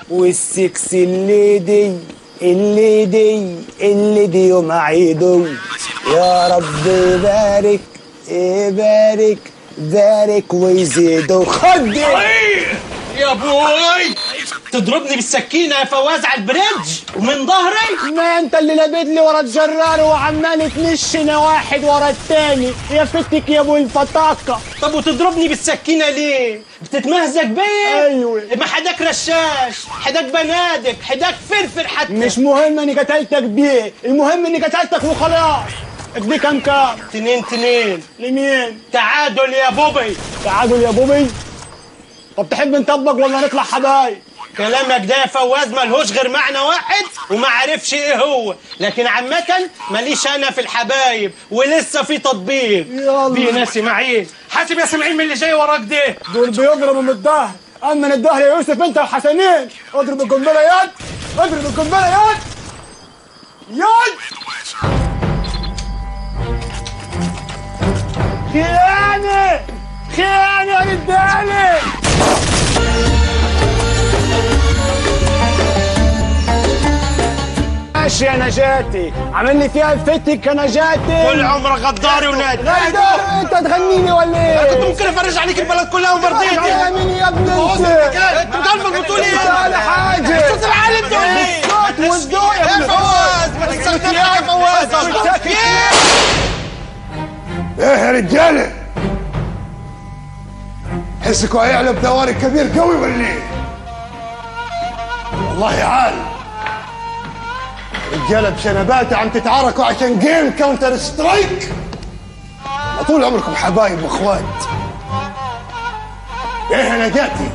والسكس اللي دي اللي دي اللي دي يوم عيدو يا رب يبارك يبارك بارك ويزيدوا خدي يا ابوي تضربني بالسكينه يا فواز على البريدج ومن ظهري ما انت اللي لبيت لي ورا الجرار وعمال تنشنا واحد ورا التاني يا فتك يا ابو الفطاقه طب وتضربني بالسكينه ليه بتتمهزق بيا ايوه ما حداك رشاش حداك بنادق حداك فرفر حتى مش مهم اني قتلتك بيه المهم اني قتلتك وخلاص ادي كام كام تنين تنين لمين تعادل يا بوبي تعادل يا بوبي طب تحب نطبق ولا نطلع حبايب كلامك ده يا فواز ملهوش غير معنى واحد وما عرفش ايه هو لكن عامة ماليش انا في الحبايب ولسه في تطبيق يلا. في ناسي معين حاسب يا سمعين من اللي جاي وراك ده دول بيضربوا من الظهر اما من الظهر يا يوسف انت وحسنين اضرب القنبله يد اضرب القنبله يد يد خيانه خيانه يا رجاله ماشي يا نجاتي عامل لي فيها فتك يا نجاتي كل عمرك غداري ونادي غير انت تغنيني ولا ايه؟ كنت ممكن افرج عليك البلد كلها وما يا رضيتش مين يا ابني انت؟ انت قلبك بتقول ايه؟ ولا حاجة صوت العالم ده ايه؟ الصوت والذوق يا يا ابني فواز ما تكسرش يا فواز ايه يا رجاله حسكوا هيعلى بدواري كبير قوي ولا ايه؟ والله عال رجاله بشنباتي عم تتعاركوا عشان جيم كاونتر سترايك ما طول عمركم حبايب واخوات ايه يا نجاتي